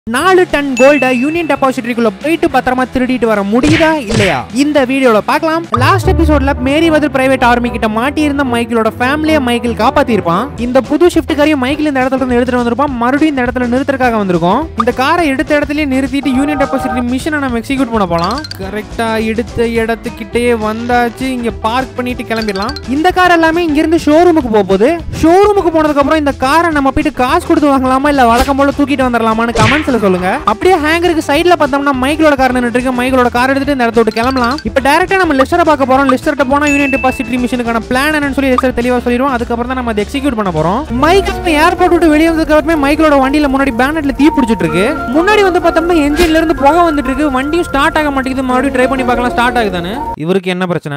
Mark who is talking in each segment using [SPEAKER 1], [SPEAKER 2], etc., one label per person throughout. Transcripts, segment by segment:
[SPEAKER 1] நாலு ton கோல்ட union டெபாசிட்டரிக்குள்ள போயிட்டு பத்திரமா திருடிட்டு வர முடியுதா இல்லையா இந்த வீடியோல பார்க்கலாம் லாஸ்ட் எபிசோட்ல மேரிவதர் பிரைவேட் ஆர்மி கிட்ட மாட்டி இருந்த மைக்கிளோட ஃபேமிலியை மைக்கிள் காப்பாத்திருப்பான் இந்த புது ஷிஃப்ட்காரையும் மைக்கிள் இந்த இடத்துல இருந்து எடுத்துட்டு வந்திருப்பான் மறுபடியும் இந்த இடத்துல நிறுத்துறதுக்காக வந்திருக்கோம் இந்த காரை எடுத்த இடத்துலயே நிறுத்திட்டு யூனியன் டெபாசிட்டரி மிஷனை நம்ம எக்ஸிக்யூட் பண்ண போலாம் கரெக்டா எடுத்த இடத்துக்கிட்டே வந்தாச்சு இங்க பார்க் பண்ணிட்டு கிளம்பிடலாம் இந்த கார் எல்லாமே இங்க இருந்து ஷோரூமுக்கு போக போகுது ஷோரூமுக்கு போனதுக்கு அப்புறம் இந்த காரை நம்ம போயிட்டு காசு கொடுத்து வாங்கலாமா இல்ல வழக்கம் போல தூக்கிட்டு வந்துடலாமான்னு கமெண்ட்ஸ்ல சொல்லுங்க அப்படியே ஹேங்கருக்கு சைடுல பார்த்தோம்னா மைக்கிளோட கார் நின்னுட்டு இருக்கு மைக்கிளோட கார் எடுத்துட்டு இந்த இடத்த விட்டு கிளம்பலாம் இப்போ டேரக்டா நம்ம லிஸ்டரை பார்க்க போறோம் லிஸ்டர்ட்ட போனா யூனியன் டெபாசிட்டரி மிஷனுக்கான பிளான் என்னன்னு சொல்லி லிஸ்டர் தெளிவா சொல்லிடுவோம் அதுக்கப்புறம் தான் நம்ம அதை எக்ஸிக்யூட் பண்ண போறோம் மைக்கிள் ஏர்போர்ட் விட்டு வெளியே வந்ததுக்கு அப்புறமே மைக்கிளோட வண்டியில முன்னாடி பேனட்ல தீ பிடிச்சிட்டு இருக்கு முன்னாடி வந்து பார்த்தோம்னா என்ஜின்ல இருந்து புகை வந்துட்டு இருக்கு வண்டியும் ஸ்டார்ட் ஆக மாட்டேங்குது மறுபடியும் ட்ரை பண்ணி பார்க்கலாம் ஸ்டார்ட் ஆகுதானு இவருக்கு என்ன பிரச்சனை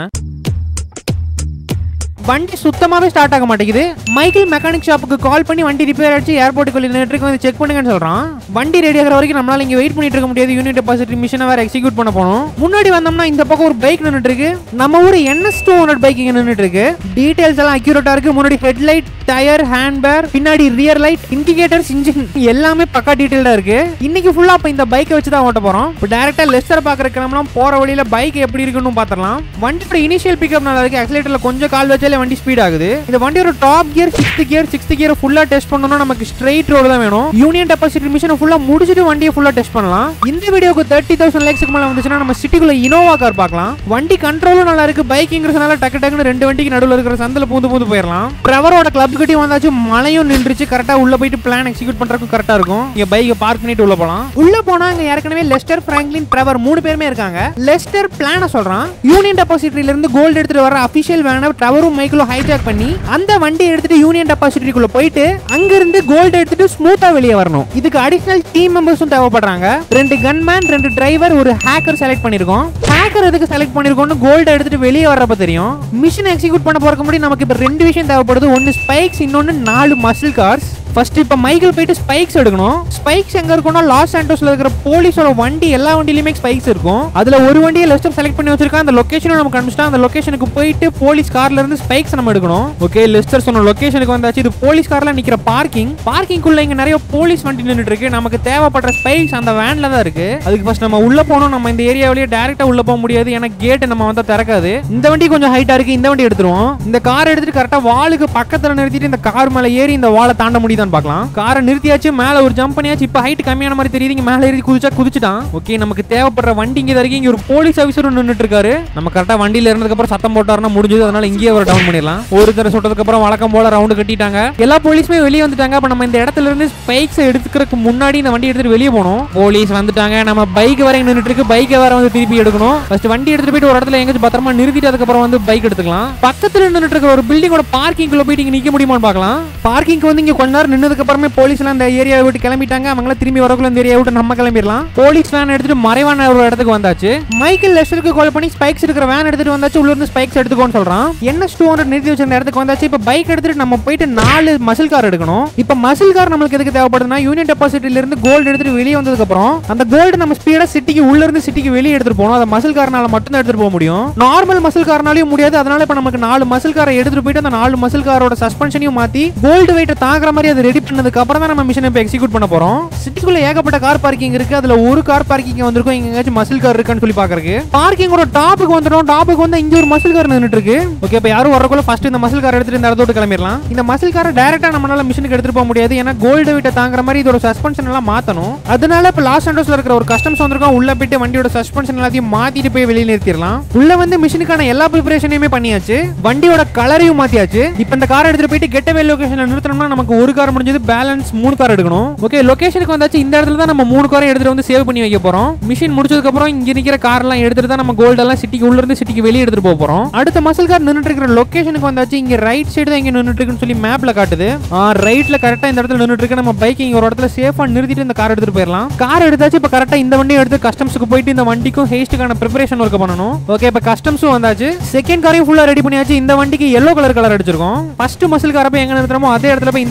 [SPEAKER 1] வண்டி சுத்தமாவே ஸ்டார்ட் ஆக மாட்டேங்குது மைக்கேல் மெக்கானிக் ஷாப்புக்கு கால் பண்ணி வண்டி ரிப்பேர் ஆயிடுச்சு ஏர்போர்ட்டுக்குள்ள நின்றுட்டு வந்து செக் பண்ணுங்கன்னு சொல்றான் வண்டி ரெடி ஆகிற வரைக்கும் நம்மளால இங்க வெயிட் பண்ணிட்டு இருக்க முடியாது யூனிட் டெபாசிட் மிஷினை வேற எக்ஸிக்யூட் பண்ண போனோம் முன்னாடி வந்தோம்னா இந்த பக்கம் ஒரு பைக் நின்னுட்டு இருக்கு நம்ம ஊர் என்எஸ் டூ ஹண்ட்ரட் பைக் இங்க நின்னுட்டு இருக்கு டீடைல்ஸ் எல்லாம் அக்யூரேட்டா இருக்கு முன்னாடி ஹெட்லைட் டயர் ஹேண்ட் பேர் பின்னாடி ரியர் லைட் இண்டிகேட்டர்ஸ் இன்ஜின் எல்லாமே பக்கா டீடைல்டா இருக்கு இன்னைக்கு ஃபுல்லா அப்ப இந்த பைக்கை வச்சு தான் ஓட்ட போறோம் இப்போ டேரக்டா லெஸ்டர் பாக்குற கிளம்பலாம் போற வழியில பைக் எப்படி இருக்குன்னு பாத்திரலாம் வண்டியோட இனிஷியல் பிக்கப் நல்லா இருக்கு ஆக்சிலேட்டர்ல கொஞ்சம் கால் வச்சாலே வண்டி ஸ்பீட் ஆகுது இந்த வண்டியோட top gear sixth gear sixth gear ஃபுல்லா டெஸ்ட் பண்ணனும்னா நமக்கு ஸ்ட்ரைட் ரோடு தான் வேணும் யூனியன் டெபாசிட் மிஷினை ஃபுல்லா முடிச்சிட்டு வண்டியை ஃபுல்லா டெஸ்ட் பண்ணலாம் இந்த வீடியோக்கு தேர்ட்டி தௌசண்ட் லேக்ஸ்க்கு மேல வந்துச்சுன்னா நம்ம சிட்டிக்குள்ள இனோவா கார் பார்க்கலாம் வண்டி கண்ட்ரோலும் நல்லா இருக்கு பைக்கிங்கிறதுனால டக்கு டக்குன்னு ரெண்டு வண்டிக்கு நடுவில் இருக்கிற சந்தில பூந்து பூந்து போயிடலாம் ட்ரெவரோட கிளப் கிட்டயும் வந்தாச்சு மழையும் நின்றுச்சு கரெக்டா உள்ள போயிட்டு பிளான் எக்ஸிக்யூட் பண்றதுக்கு கரெக்டா இருக்கும் இங்க பைக்கை பார்க் பண்ணிட்டு உள்ள போலாம் உள்ள போனா அங்க ஏற்கனவே லெஸ்டர் பிராங்க்லின் ட்ரெவர் மூணு பேருமே இருக்காங்க லெஸ்டர் பிளான சொல்றான் யூனியன் டெபாசிட்டரியில இருந்து கோல்டு எடுத்துட்டு வர அபிஷியல் வேனை ட்ரெவரும் மைக்கிளும் ஹைஜாக் பண்ணி அந்த வண்டி எடுத்துட்டு யூனியன் டெபாசிட்டரிக்குள்ள போயிட்டு அங்க இருந்து கோல்டு எடுத்துட்டு ஸ்மூத்தா வெளியே வரணும் இதுக்கு அடிஷனல் டீம் மெம்பர்ஸும் தேவைப்படுறாங்க ரெண்டு கன்மேன் ரெண்டு டிரைவர் ஒரு ஹேக்கர் செலக்ட் பண்ணிருக்கோம் ஹேக்கர் எதுக்கு செலக்ட் பண்ணிருக்கோம்னு கோல்டு எடுத்துட்டு வெளியே வர்றப்ப தெரியும் மிஷின் எக்ஸிக்யூட் பண்ண போறதுக்கு முன்னாடி நமக்கு இப்ப ரெண்டு விஷயம் தேவைப்படுது ஒன்னு ஸ்பைக்ஸ் இன்னொன்னு நாலு மசில் கார்ஸ் ஃபர்ஸ்ட் இப்போ மைக்கேல் போயிட்டு ஸ்பைக்ஸ் எடுக்கணும் ஸ்பைக்ஸ் எங்க இருக்கும்னா லாஸ் சாண்டோஸ்ல இருக்கிற போலீஸோட வண்டி எல்லா வண்டியிலுமே ஸ்பைக்ஸ் இருக்கும் அதுல ஒரு வண்டியை லெஸ்டர் செலக்ட் பண்ணி வச்சிருக்கான் அந்த லொகேஷனும் நமக்கு அனுப்பிச்சிட்டா அந்த லொகேஷனுக்கு போயிட்டு போலீஸ் கார்ல இருந்து ஸ்பைக்ஸ் நம்ம எடுக்கணும் ஓகே லெஸ்டர் சொன்ன லொகேஷனுக்கு வந்தாச்சு இது போலீஸ் கார்ல நிக்கிற பார்க்கிங் பார்க்கிங்குள்ள இங்க நிறைய போலீஸ் வண்டி நின்னுட்டு இருக்கு நமக்கு தேவைப்படுற ஸ்பைக்ஸ் அந்த வேன்ல தான் இருக்கு அதுக்கு ஃபர்ஸ்ட் நம்ம உள்ள போனோம் நம்ம இந்த ஏரியாவிலேயே டேரக்டா உள்ள போக முடியாது ஏன்னா கேட் நம்ம வந்தா திறக்காது இந்த வண்டி கொஞ்சம் ஹைட்டா இருக்கு இந்த வண்டி எடுத்துருவோம் இந்த கார் எடுத்துட்டு கரெக்டா வாலுக்கு பக்கத்துல நிறுத்திட்டு இந்த கார் மேல ஏறி இந்த வாலை தாண்ட முடியுதான்னு பார்க்கலாம் காரை நிறுத்தியாச்சு மேல ஒரு ஜம்ப் பண்ணியாச்சு இப்ப ஹைட் கம்மியான மாதிரி தெரியுது இங்க மேல ஏறி குதிச்சா குதிச்சுட்டான் ஓகே நமக்கு தேவைப்படுற வண்டி இங்க வரைக்கும் இங்க ஒரு போலீஸ் ஆஃபீஸரும் நின்னுட்டு இருக்காரு நம்ம கரெக்டா வண்டியில இருந்ததுக்கு அப்புறம் சத்தம் போட்டாருன்னா முடிஞ்சது அதனால இங்கேயே ஒரு டவுன் பண்ணிடலாம் ஒரு தடவை சுட்டதுக்கு அப்புறம் வழக்கம் போல ரவுண்டு கட்டிட்டாங்க எல்லா போலீஸுமே வெளியே வந்துட்டாங்க அப்ப நம்ம இந்த இடத்துல இருந்து ஸ்பைக்ஸ் எடுத்துக்கிறதுக்கு முன்னாடி இந்த வண்டி எடுத்துட்டு வெளியே போனோம் போலீஸ் வந்துட்டாங்க நம்ம பைக் வரை நின்னுட்டு இருக்கு பைக்கை வேற வந்து திருப்பி எடுக்கணும் ஃபர்ஸ்ட் வண்டி எடுத்துட்டு போயிட்டு ஒரு இடத்துல எங்கேயும் பத்திரமா நிறுத்திட்டு அதுக்கப்புறம் வந்து பைக் எடுத்துக்கலாம் பக்கத்துல நின்னுட்டு இருக்கிற ஒரு பில்டிங்கோட பார்க்கிங்குள்ள போயிட்டு இங்க நிக்க முடியுமான்னு பார்க்கலாம் பார்க்கிங் வந்து இங்க கொஞ்ச நேரம் நின்னதுக்கு அப்புறமே போலீஸ் எல்லாம் இந்த ஏரியா விட்டு கிளம்பிட்டாங்க அவங்கள திரும்பி வரக்குள்ள இந்த ஏரியா விட்டு நம்ம கிளம்பிடலாம் போலீஸ் வேன் எடுத்துட்டு மறைவான ஒரு இடத்துக்கு வந்தாச்சு மைக்கேல் லெஸ்டருக்கு கால் பண்ணி ஸ்பைக்ஸ் இருக்கிற வேன் எடுத்துட்டு வந்தாச்சு உள்ள இருந்து ஸ்பைக்ஸ் எடுத்துக்கோன்னு சொல்றான் என்எஸ் டூ ஹண்ட்ரட் நிறுத்தி வச்சிருந்த இடத்துக்கு வந்தாச்சு இப்ப பைக் எடுத்துட்டு நம்ம போயிட்டு நாலு மசில் கார் எடுக்கணும் இப்ப மசில் கார் நம்மளுக்கு எதுக்கு தேவைப்படுதுன்னா யூனியன் டெபாசிட்ல இருந்து கோல்டு எடுத்துட்டு வெளியே வந்ததுக்கு அப்புறம் அந்த கோல்டு நம்ம ஸ்பீடா சிட்டிக்கு உள்ள இருந்து சிட்டிக்கு வெளியே எடுத்துட்டு போகணும் அதை மசில் காரனால மட்டும் தான் எடுத்துட்டு போக முடியும் நார்மல் மசில் காரனாலையும் முடியாது அதனால இப்ப நமக்கு நாலு மசில் காரை எடுத்துட்டு போயிட்டு அந்த நாலு மசில் காரோட சஸ்பென்ஷனையும் மாத்தி கோல்டு வெயிட்ட தாங்குற மாதிரி அதை ரெடி பண்ணதுக்கு அப்புறம் தான் நம்ம மிஷினை இப்போ எக்ஸிக்யூட் பண்ண போறோம் சிட்டிக்குள்ள ஏகப்பட்ட கார் பார்க்கிங் இருக்கு அதுல ஒரு கார் பார்க்கிங் வந்திருக்கும் இங்க எங்கேயாச்சும் மசில் கார் இருக்கான்னு சொல்லி பாக்குறதுக்கு பார்க்கிங்கோட டாப்புக்கு வந்துடும் டாப்புக்கு வந்து இங்க ஒரு மசில் கார் நின்னுட்டு இருக்கு ஓகே இப்போ யாரும் வரக்குள்ள ஃபர்ஸ்ட் இந்த மசில் கார் எடுத்துட்டு இந்த இடத்த விட்டு கிளம்பிடலாம் இந்த மசில் காரை டைரக்டா நம்மளால மிஷினுக்கு எடுத்துட்டு போக முடியாது ஏன்னா கோல்டு வெயிட்ட தாங்குற மாதிரி இதோட சஸ்பென்ஷன் எல்லாம் மாத்தணும் அதனால இப்போ லாஸ் ஆண்டோஸ்ல இருக்கிற ஒரு கஸ்டம்ஸ் வந்திருக்கோம் உள்ள போயிட்டு வண்டியோட சஸ்பென்ஷன் எல்லாத்தையும் மாத்திட்டு போய் வெளியே நிறுத்திடலாம் உள்ள வந்து மிஷினுக்கான எல்லா ப்ரிப்பரேஷனையுமே பண்ணியாச்சு வண்டியோட கலரையும் மாத்தியாச்சு இப்போ இந்த கார் எடுத்துட்டு போயிட்டு கெட்டவே லொகேஷன்ல நிறுத்தணும்னா நமக்கு ஒரு கார் முடிஞ்சது பேலன்ஸ் மூணு கார் எடுக்கணும் ஓகே லொகேஷனுக்கு வந்தாச்சு இந்த இடத்துல தான் நம்ம மூணு காரையும் எடுத்துட்டு வந்து சேவ் பண்ணி வைக்க போறோம் மிஷின் முடிச்சதுக்கு அப்புறம் இங்க நிக்கிற கார் எல்லாம் எடுத்துட்டு தான் நம்ம கோல்ட் எல்லாம் சிட்டிக்கு உள்ள இருந்து சிட்டிக்கு வெளியே எடுத்துட்டு போக போறோம் அடுத்த மசில் கார் நின்னுட்டு இருக்கிற லொகேஷனுக்கு வந்தாச்சு இங்க ரைட் சைடு தான் இங்க நின்னுட்டு இருக்குன்னு சொல்லி மேப்ல காட்டுது ரைட்ல கரெக்டா இந்த இடத்துல நின்னுட்டு இருக்கு நம்ம பைக் இங்க ஒரு இடத்துல சேஃபா நிறுத்திட்டு இந்த கார் எடுத்துட்டு போயிடலாம் கார் எடுத்தாச்சு இப்ப கரெக்டா இந்த வண்டியை எடுத்து கஸ்டம்ஸ்க்கு போயிட்டு இந்த வண்டிக்கும் ஹேஸ்ட்டுக்கான ப்ரிப்பரேஷன் ஒர்க் பண்ணணும் ஓகே இப்ப கஸ்டம்ஸும் வந்தாச்சு செகண்ட் காரையும் ஃபுல்லா ரெடி பண்ணியாச்சு இந்த வண்டிக்கு எல்லோ கலர் கலர் அடிச்சிருக்கோம் ஃபர்ஸ்ட் மசில் காரை போய் எங்க நிறுத்துறோமோ அதே இடத்துல போய் இந்த காரை நிறுத்தி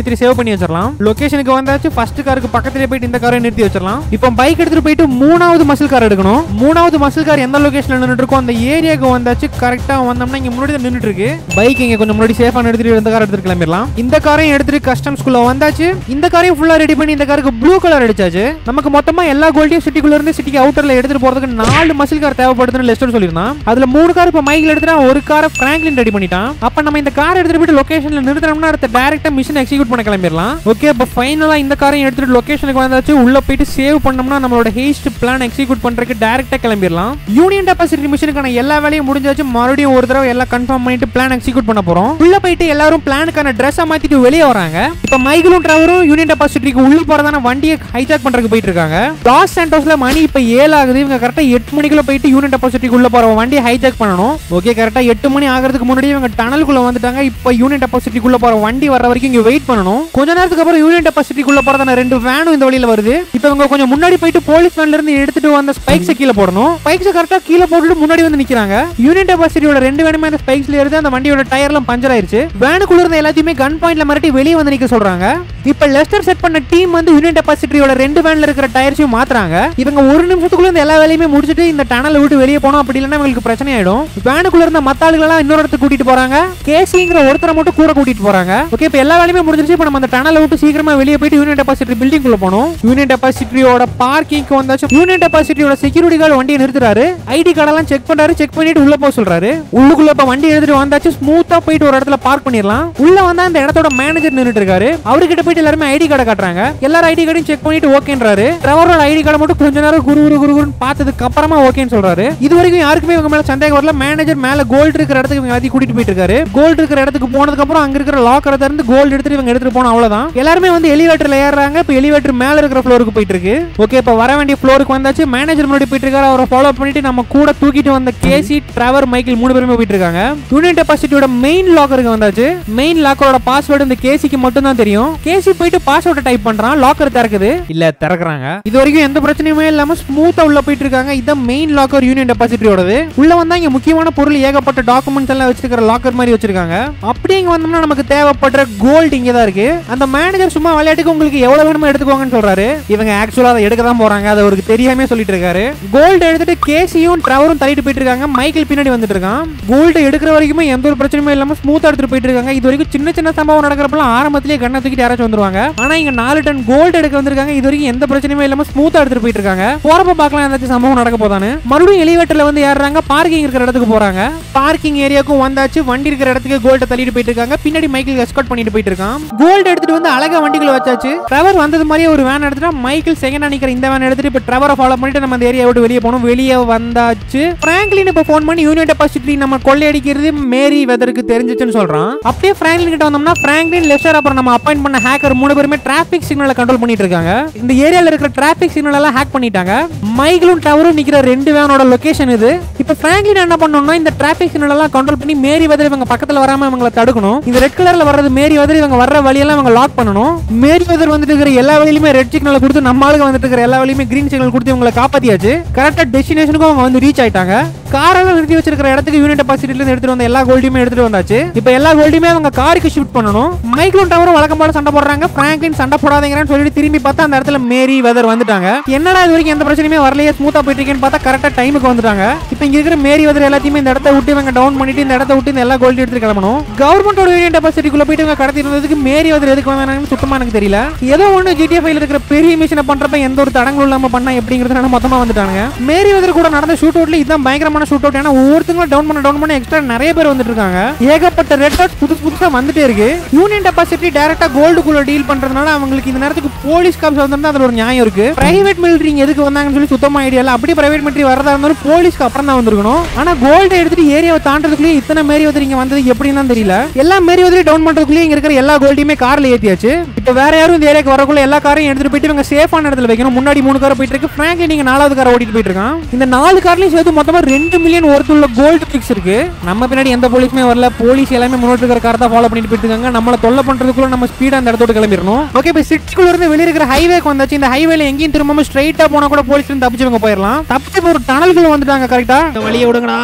[SPEAKER 1] டெபாசிட்டரி சேவ் பண்ணி வச்சிடலாம் லொகேஷனுக்கு வந்தாச்சு ஃபர்ஸ்ட் காருக்கு பக்கத்துலேயே போயிட்டு இந்த காரை நிறுத்தி வச்சிடலாம் இப்போ பைக் எடுத்துட்டு போயிட்டு மூணாவது மசில் கார் எடுக்கணும் மூணாவது மசில் கார் எந்த லொகேஷன்ல நின்றுட்டு இருக்கோ அந்த ஏரியாவுக்கு வந்தாச்சு கரெக்டா வந்தோம்னா இங்க முன்னாடி தான் நின்றுட்டு இருக்கு பைக் இங்க கொஞ்சம் முன்னாடி சேஃபா எடுத்துட்டு இந்த கார் எடுத்துட்டு கிளம்பிடலாம் இந்த காரையும் எடுத்துட்டு கஸ்டம்ஸ்குள்ள வந்தாச்சு இந்த காரையும் ஃபுல்லா ரெடி பண்ணி இந்த காருக்கு ப்ளூ கலர் அடிச்சாச்சு நமக்கு மொத்தமா எல்லா கோல்டையும் சிட்டிக்குள்ள இருந்து சிட்டிக்கு அவுட்டர்ல எடுத்துட்டு போறதுக்கு நாலு மசில் கார் தேவைப்படுதுன்னு லெஸ்டர் சொல்லியிருந்தான் அதுல மூணு கார் இப்போ மைக்கில் எடுத்துட்டா ஒரு காரை பிராங்க்லின் ரெடி பண்ணிட்டான் அப்ப நம்ம இந்த கார் எடுத்துட்டு போயிட்டு லொகேஷன்ல நிறுத்தினோம்னா அடுத்த டைரக்டா மிஷின் எக்ஸிக்யூட் பண்ண கிளம்பிடலாம் ஓகே இப்போ ஃபைனலா இந்த காரையும் எடுத்துட்டு லொகேஷனுக்கு வந்தாச்சு உள்ள போயிட்டு சேவ் பண்ணோம்னா நம்மளோட ஹேஸ்ட் பிளான் எக்ஸிக்யூட் பண்றதுக்கு டைரக்டா கிளம்பிடலாம் யூனியன் டெபாசிட்டி மிஷினுக்கான எல்லா வேலையும் முடிஞ்சாச்சு மறுபடியும் ஒரு தடவை எல்லாம் கன்ஃபார்ம் பண்ணிட்டு பிளான் எக்ஸிக்யூட் பண்ண போறோம் உள்ள போயிட்டு எல்லாரும் பிளானுக்கான ட்ரெஸ்ஸை மாத்திட்டு வெளியே வராங்க இப்போ மைக்கிளும் டிராவரும் யூனியன் டெபாசிட்டிக்கு உள்ள போறதான வண்டியை ஹைஜாக் பண்றதுக்கு போயிட்டு இருக்காங்க லாஸ் சாண்டோஸ்ல மணி இப்போ ஏழு ஆகுது இவங்க கரெக்டா எட்டு மணிக்குள்ள போயிட்டு யூனியன் டெபாசிட்டிக்கு உள்ள போற வண்டியை ஹைஜாக் பண்ணணும் ஓகே கரெக்டா எட்டு மணி ஆகிறதுக்கு முன்னாடி இவங்க டனலுக்குள்ள வந்துட்டாங்க இப்போ யூனியன் டெபாசிட்டிக்குள்ள போற வண்டி வர வரைக்கும் இங்க வெயிட் பண்ணணும் கொஞ்ச நேரத்துக்கு அப்புறம் யூனியன் டெபாசிட்டிக்குள்ள போறதான ரெண்டு வேனும் இந்த வழியில வருது இப்போ இவங்க கொஞ்சம் முன்னாடி போயிட்டு போலீஸ் வேன்ல இருந்து எடுத்துட்டு வந்த ஸ்பைக்ஸை கீழே போடணும் ஸ்பைக்ஸை கரெக்டா கீழே போட்டுட்டு முன்னாடி வந்து நிக்கிறாங்க யூனியன் டெபாசிட்டியோட ரெண்டு வேணுமே அந்த ஸ்பைக்ஸ்ல இருந்து அந்த வண்டியோட டயர்லாம் பஞ்சர் ஆயிருச்சு வேனுக்குள்ள இருந்த எல்லாத்தையுமே கன் பாயிண்ட்ல மிரட்டி வெளியே வந்து நிக்க சொல்றாங்க இப்போ லெஸ்டர் செட் பண்ண டீம் வந்து யூனியன் டெபாசிட்டியோட ரெண்டு வேன்ல இருக்கிற டயர்ஸையும் மாத்துறாங்க இவங்க ஒரு நிமிஷத்துக்குள்ள இந்த எல்லா வேலையுமே முடிச்சுட்டு இந்த டனலை விட்டு வெளியே போனோம் அப்படி இல்லைன்னா இவங்களுக்கு பிரச்சனை ஆயிடும் வேனுக்குள்ள இருந்த மத்த ஆளுகளெல்லாம் இன்னொரு இடத்துக்கு கூட்டிட்டு போறாங்க கேசிங்கிற ஒருத்தரை மட்டும் கூட கூட்டிட்டு போறாங்க ஓகே இப்போ எல்லா வேலையுமே முடிஞ்சிருச்சு இப்போ நம்ம அந்த டனலை விட்டு சீக்கிரமா வெளியே போயிட்டு யூனியன் டெபாசிட்டரி பில்டிங் குள்ள போகணும் யூனியன் டெபாசிட்டரியோட பார்க்கிங்க்கு வந்தாச்சு யூனியன் டெபாசிட்டரியோட செக்யூரிட்டி கார்டு வண்டியை நிறுத்துறாரு ஐடி கார்டெல்லாம் செக் பண்றாரு செக் பண்ணிட்டு உள்ள போக சொல்றாரு உள்ளுக்குள்ள இப்ப வண்டி எடுத்துட்டு வந்தாச்சு ஸ்மூத்தா போயிட்டு ஒரு இடத்துல பார்க் பண்ணிடலாம் உள்ள வந்தா அந்த இடத்தோட மேனேஜர் நின்னுட்டு இருக்காரு அவர்கிட்ட போயிட்டு எல்லாருமே ஐடி கார்டை காட்டுறாங்க எல்லாரும் ஐடி கார்டையும் செக் பண்ணிட்டு ஓகேன்றாரு ட்ரெவரோட ஐடி கார்டை மட்டும் கொஞ்ச நேரம் குரு குரு குரு குருன்னு பார்த்ததுக்கு அப்புறமா ஓகேன்னு சொல்றாரு இது வரைக்கும் யாருக்குமே இவங்க மேல சந்தேகம் வரல மேனேஜர் மேல கோல்டு இருக்கிற இடத்துக்கு இவங்க எல்லாத்தையும் கூட்டிட்டு போயிட்டு இருக்காரு கோல்டு இருக்கிற இடத்துக்கு போனதுக்கு அப்புறம் அங்க இருக்கிற லாக்கரை திறந்து கோல்டு எடுத்துட்டு இவங்க எடுத்துட்டு போனோம் அவ்வளவுதான் எல்லாருமே வந்து எலிவேட்டர்ல ஏறுறாங்க இப்போ எலிவேட்டர் மேல இருக்கிற ஃப்ளோருக்கு போயிட்டு இருக்கு ஓகே இப்போ வர வேண்டிய ஃப்ளோருக்கு வந்தாச்சு மேனேஜர் முன்னாடி போயிட்டு இருக்காரு அவரை ஃபாலோ பண்ணிட்டு நம்ம கூட தூக்கிட்டு வந்த கேசி டிராவர் மைக்கேல் மூணு பேருமே போயிட்டு இருக்காங்க யூனியன் டெபாசிட்டியோட மெயின் லாக்கருக்கு வந்தாச்சு மெயின் லாக்கரோட பாஸ்வேர்டு இந்த கேசிக்கு மட்டும் தான் தெரியும் கேசி போயிட்டு பாஸ்வேர்டை டைப் பண்றான் லாக்கர் திறக்குது இல்ல திறக்குறாங்க இது வரைக்கும் எந்த பிரச்சனையுமே இல்லாம ஸ்மூத்தா உள்ள போயிட்டு இருக்காங்க இதான் மெயின் லாக்கர் யூனியன் டெபாசிட்டரியோடது உள்ள வந்தா இங்க முக்கியமான பொருள் ஏகப்பட்ட டாக்குமெண்ட்ஸ் எல்லாம் வச்சிருக்கிற லாக்கர் மாதிரி வச்சிருக்காங்க அப்படியே இங்க வந்தோம்னா நமக்கு தேவைப்படுற கோல்டு இங்க தான் இருக்கு அந்த மேனேஜர் சும்மா விளையாட்டுக்கு உங்களுக்கு எவ்வளவு வேணுமோ எடுத்துக்கோங்கன்னு சொல்றாரு இவங்க ஆக்சுவலா அதை எடுக்க தான் போறாங்க அது அவருக்கு தெரியாம சொல்லிட்டு இருக்காரு கோல்டு எடுத்துட்டு கேசியும் ட்ரவரும் தள்ளிட்டு போயிட்டு இருக்காங்க மைக்கேல் பின்னாடி வந்துட்டு இருக்கான் கோல்டு எடுக்கிற வரைக்குமே எந்த ஒரு பிரச்சனையும் இல்லாம ஸ்மூத்தா எடுத்துட்டு போயிட்டு இருக்காங்க இது வரைக்கும் சின்ன சின்ன சம்பவம் நடக்கிறப்பலாம் ஆரம்பத்திலேயே கண்ணை தூக்கிட்டு யாராச்சும் வந்துருவாங்க ஆனா இங்க நாலு டன் கோல்டு எடுக்க வந்திருக்காங்க இது வரைக்கும் எந்த பிரச்சனையுமே இல்லாம ஸ்மூத்தா எடுத்துட்டு போயிட்டு இருக்காங்க போறப்ப பார்க்கலாம் ஏதாச்சும் சம்பவம் நடக்க போதானு மறுபடியும் எலிவேட்டர்ல வந்து ஏறுறாங்க பார்க்கிங் இருக்கிற இடத்துக்கு போறாங்க பார்க்கிங் ஏரியாவுக்கும் வந்தாச்சு வண்டி இருக்கிற இடத்துக்கு கோல்ட தள்ளிட்டு போயிட்டு இருக்காங்க பின்னாடி மைக்கேல் எஸ்கார்ட் பண்ணிட்டு போயிட்டு இருக்கான் கோல்டு எடுத்துட்டு வந்து அழகா வண்டிக்குள்ள வச்சாச்சு ட்ரவர் வந்தது மாதிரியே ஒரு வேன் எடுத்துட்டா மைக்கேல் செகண்ட் நிக்கிற இந்த வேன் எடுத்துட்டு இப்ப ட்ரவரை ஃபாலோ பண்ணிட்டு நம்ம அந்த ஏரியா விட்டு வெளியே போனோம் வெளியே வந்தாச்சு பிராங்க்லின் இப்ப ஃபோன் பண்ணி யூனியன் டெபாசிட்டி நம்ம கொள்ளையடிக்கிறது மேரி வெதருக்கு தெரிஞ்சிச்சுன்னு சொல்றான் அப்படியே பிராங்க்லின் கிட்ட வந்தோம்னா பிராங்க்லின் லெஸ்டர் அப்புறம் நம்ம அப்பாயிண்ட் பண்ண ஹேக்கர் மூணு பேருமே டிராபிக் சிக்னலை கண்ட்ரோல் பண்ணிட்டு இருக்காங்க இந்த ஏரியால இருக்கிற டிராபிக் சிக்னல் எல்லாம் ஹேக் பண்ணிட்டாங்க மைக்கிளும் டவரும் நிக்கிற ரெண்டு வேனோட லொகேஷன் இது இப்ப பிராங்க்லின் என்ன பண்ணணும்னா இந்த டிராபிக் சிக்னல் எல்லாம் கண்ட்ரோல் பண்ணி மேரி வெதர் இவங்க பக்கத்துல வராம இவங்களை தடுக்கணும் இந்த ரெட் கலர்ல வர்றது மேரி வெதர் இவங்க வர்ற வழியெல்லாம் இவங்க லாக் பண்ணணும் மேரி வெதர் வந்துட்டு இருக்கிற எல்லா வழியிலுமே ரெட் சிக்னல் கொடுத்து நம்ம ஆளுங்க வந்துட்டு இருக்கிற எல்லா வழியுமே கிரீன் சிக்னல் கொடுத்து இவங்களை காப்பாத்தியாச்சு கரெக்டா டெஸ்டினேஷனுக்கும் அவங்க வந்து ரீச் ஆயிட்டாங்க காரெல்லாம் நிறுத்தி வச்சிருக்கிற இடத்துக்கு யூனிட் டெபாசிட்டில இருந்து எடுத்துட்டு வந்த எல்லா கோல்டையுமே எடுத்துட்டு வந்தாச்சு இப்போ எல்லா கோல்டையுமே அவங்க காருக்கு ஷிஃப்ட் பண்ணணும் மைக்ரோன் டவரும் வழக்கம் போல சண்டை போடுறாங்க பிராங்க்லின் சண்டை போடாதீங்கன்னு சொல்லிட்டு திரும்பி பார்த்தா அந்த இடத்துல மேரி வெதர் வந்துட்டாங்க என்னடா இது வரைக்கும் எந்த பிரச்சனையுமே வரலையே ஸ்மூத்தா போயிட்டு இருக்கேன்னு பார்த்தா கரெக்டா டைமுக்கு வந்துட்டாங்க இப்போ இங்க இருக்கிற மேரி வெதர் எல்லாத்தையுமே இந்த இடத்த விட்டு இவங்க டவுன் பண்ணிட்டு இந்த இடத்த விட்டு இந்த எல்லா கோல்டு எடுத்து கிளம்பணும் கவர்மெண்டோட யூனியன் டெபாசிட்டிக்குள்ள போயிட்டு இவங்க கடத்தி இருந்ததுக்கு மேரி வெதர் எதுக்கு வந்தாங்கன்னு சுத்தமா எனக்கு தெரியல ஏதோ ஒன்று ஜிடிஎஃப்ல இருக்கிற பெரிய மிஷினை பண்றப்ப எந்த ஒரு தடங்களும் இல்லாம பண்ணா எப்படிங்கிறதுனால மொத்தமா வந்துட்டாங்க மேரி வெதர் கூட நடந்த ஷூட் அவுட்ல இதுதான் பயங்கரமான ஷூட் அவுட் ஏன்னா ஒவ்வொருத்தங்களும் டவுன் பண்ண டவுன் பண்ண எக்ஸ்ட்ரா நிறைய பேர் வந்துட்டு இருக்காங்க ஏகப்பட்ட ரெட் டாட்ஸ் புதுசு புதுசா வந்துட்டே இருக்கு யூனியன் டெபாசிட்டி டைரக்டா கோல்டுக்குள்ள டீல் பண்றதுனால அவங்களுக்கு இந்த நேரத்துக்கு போலீஸ் காப்ஸ் வந்திருந்தா அதுல ஒரு நியாயம் இருக்கு பிரைவேட் மிலிட்டரி எதுக்கு வந்தாங்கன்னு சொல்லி சுத்தமா ஐடியா இல்ல அப்படியே பிரைவேட் மிலிட்டரி வரதா இருந்தாலும் போலீஸ்க்கு அப்புறம் தான் வந்திருக்கணும் ஆனா கோல்டை எடுத்துட்டு ஏரியாவை தாண்டதுக்குள்ளேயே இத்தனை மேரி வந்து இங்க வந்தது எப்படின்னு தான் தெரியல எல்லா மேரி வந்து டவுன் பண்றதுக்குள்ளேயே இங்க இருக்கிற எல்லா கோல்டையுமே கார்ல ஏத்தியாச்சு இப்போ வேற யாரும் இந்த ஏரியாக்கு வரக்குள்ள எல்லா காரையும் எடுத்துட்டு போயிட்டு இவங்க சேஃபான இடத்துல வைக்கணும் முன்னாடி மூணு கார் போயிட்டு இருக்கு ஃப்ராங்க்லி நீங்க நாலாவது காரை ஓட்டிட்டு போயிட்டு இருக்கான் இந்த நாலு கார்லயும் சேர்த்து மொத்தமா ரெண்டு மில்லியன் ஒர்த் உள்ள கோல்டு பிக்ஸ் இருக்கு நம்ம பின்னாடி எந்த போலீஸுமே வரல போலீஸ் எல்லாமே முன்னாடி இருக்கிற கார் தான் ஃபாலோ பண்ணிட்டு போயிட்டு இருக்காங்க நம்மள தொல்லை பண்றதுக்குள்ள நம்ம ஸ்பீடா அந்த இடத்தோட கிளம்பிடணும் ஓகே இப்போ சிட்டிக்குள்ள இருந்து வெளிய இருக்கிற ஹைவேக்கு வந்தாச்சு இந்த ஹைவேல எங்கேயும் திரும்பாம ஸ்ட்ரைட்டா போனா கூட போலீஸ் தப்பிச்சு இவங்க போயிடலாம் தப்பிச்சு இப்ப ஒரு டனல்குள்ள வந்துட்டாங்க கரெக்டா வழியை விடுங்கடா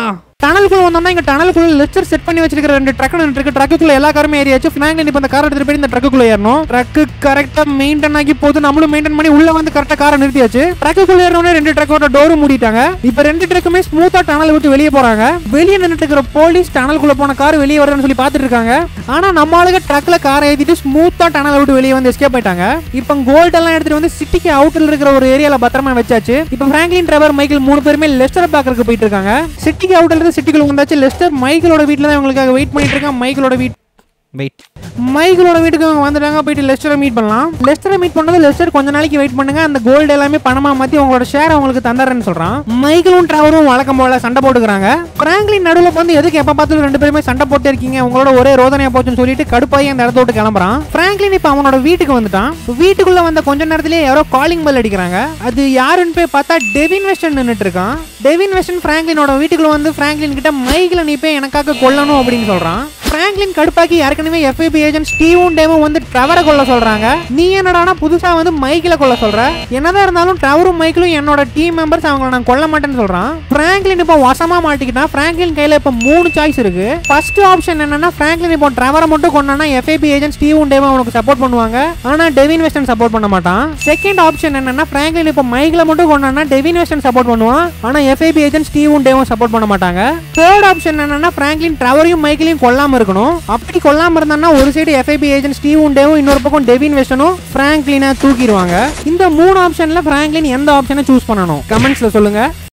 [SPEAKER 1] டனலுக்குள்ள வந்தோம்னா இங்க டனலுக்குள்ள லெஸ்டர் செட் பண்ணி வச்சிருக்கிற ரெண்டு ட்ரக் இருக்கு ட்ரக்குள்ள எல்லா காருமே ஏறியாச்சு ஃபிராங்க்லின் இப்போ அந்த கார் எடுத்துட்டு போய் இந்த ட்ரக்குள்ள ஏறணும் ட்ரக்கு கரெக்டா மெயின்டைன் ஆகி போது நம்மளும் மெயின்டைன் பண்ணி உள்ள வந்து கரெக்டா காரை நிறுத்தியாச்சு ட்ரக்குள்ள ஏறணும்னே ரெண்டு ட்ரக்கோட டோரும் மூடிட்டாங்க இப்போ ரெண்டு ட்ரக்குமே ஸ்மூத்தா டனல் விட்டு வெளியே போறாங்க வெளியே நின்னுட்டு இருக்கிற போலீஸ் டனலுக்குள்ள போன கார் வெளியே வருதுன்னு சொல்லி பார்த்துட்டு இருக்காங்க ஆனா நம்ம ஆளுங்க ட்ரக்ல காரை ஏத்திட்டு ஸ்மூத்தா டனல் விட்டு வெளியே வந்து எஸ்கேப் ஆயிட்டாங்க இப்போ கோல்ட் எல்லாம் எடுத்துட்டு வந்து சிட்டிக்கு அவுட்டர்ல இருக்கிற ஒரு ஏரியால பத்திரமா வச்சாச்சு இப்போ பிராங்க்லின் டிரைவர் மைக்கேல் மூணு பேருமே லெஸ்டர் பாக்கறதுக்கு போயிட்டு இருக்காங்க சிட்டிக்கு அவுட்டர்ல இருந்து சிட்டிக்குள்ள வந்தாச்சு லெஸ்டர் மைக்கேலோட வீட்ல தான் இவங்களுக்காக வெயிட் பண்ணிட்டு இருக்கான் மைக்கேலோட வீட் வெயிட் மைக்கேலோட வீட்டுக்கு அவங்க வந்துட்டாங்க போயிட்டு லெஸ்டரை மீட் பண்ணலாம் லெஸ்டரை மீட் பண்ணது லெஸ்டர் கொஞ்ச நாளைக்கு வெயிட் பண்ணுங்க அந்த கோல்டு எல்லாமே பணமா மாத்தி உங்களோட ஷேர் அவங்களுக்கு தந்துடுறேன்னு சொல்றான் மைக்கேலும் டிராவரும் வழக்கம் போல சண்டை போட்டுக்கிறாங்க பிராங்க்லின் நடுவில் வந்து எதுக்கு எப்ப பார்த்தாலும் ரெண்டு பேருமே சண்டை போட்டு இருக்கீங்க உங்களோட ஒரே ரோதனையா போச்சுன்னு சொல்லிட்டு கடுப்பாகி அந்த இடத்த விட்டு கிளம்புறான் பிராங்க்லின் இப்போ அவனோட வீட்டுக்கு வந்துட்டான் வீட்டுக்குள்ள வந்த கொஞ்ச நேரத்திலேயே யாரோ காலிங் பெல் அடிக்கிறாங்க அது யாருன்னு போய் பார்த்தா டெவின் வெஸ்டன் நின்னுட்டு இருக்கான் டெவின் வெஸ்டன் பிராங்க்லினோட வீட்டுக்குள்ள வந்து பிராங்க்லின் கிட்ட மைக்கில் நீ போய் எனக்காக கொல்லணும் அப்படின்னு சொல்றான் பிராங்க்லின் கடுப்பாக்கி ஏற்கனவே எஃப்ஐபி ஏஜென்ட் ஸ்டீவும் டேவும் வந்து ட்ரவரை கொல்ல சொல்றாங்க நீ என்னடானா புதுசா வந்து மைக்கில கொல்ல சொல்ற என்னதான் இருந்தாலும் ட்ரவரும் மைக்கிலும் என்னோட டீம் மெம்பர்ஸ் அவங்கள நான் கொல்ல மாட்டேன்னு சொல்றான் பிராங்க்லின் இப்போ வசமா மாட்டிக்கிட்டான் பிராங்க்லின் கையில இப்போ மூணு சாய்ஸ் இருக்கு ஃபர்ஸ்ட் ஆப்ஷன் என்னன்னா பிராங்க்லின் இப்போ ட்ரவரை மட்டும் கொண்டானா எஃப்ஐபி ஏஜென்ட் ஸ்டீவும் டேவும் அவனுக்கு சப்போர்ட் பண்ணுவாங்க ஆனா டெவின் வெஸ்டன் சப்போர்ட் பண்ண மாட்டான் செகண்ட் ஆப்ஷன் என்னன்னா பிராங்க்லின் இப்போ மைக்கில மட்டும் கொண்டானா டெவின் வெஸ்டன் சப்போர்ட் பண்ணுவான் ஆனா எஃப்ஐபி ஏஜென்ட் ஸ்டீவும் டேவும் சப்போர்ட் பண்ண மாட்டாங்க தேர்ட் ஆப்ஷன் என்னன்னா பிராங்க்லின் ட்ரவரையும் மைக்கிலையும் கொல்லாம இருக்கணும் அப்படி கொல்லாம இருந்தான்னா ஒரு சைடு எஃப்ஐபி ஏஜென்ட் ஸ்டீவும் டேவும் இன்னொரு பக்கம் டெவின் வெஸ்டனும் பிராங்க்லினை தூக்கிடுவாங்க இந்த மூணு ஆப்ஷன்ல பிராங்க்லின் எந்த ஆப்ஷனை சூஸ் பண்ணணும் கமெண்ட்ஸ்ல சொல்லுங்க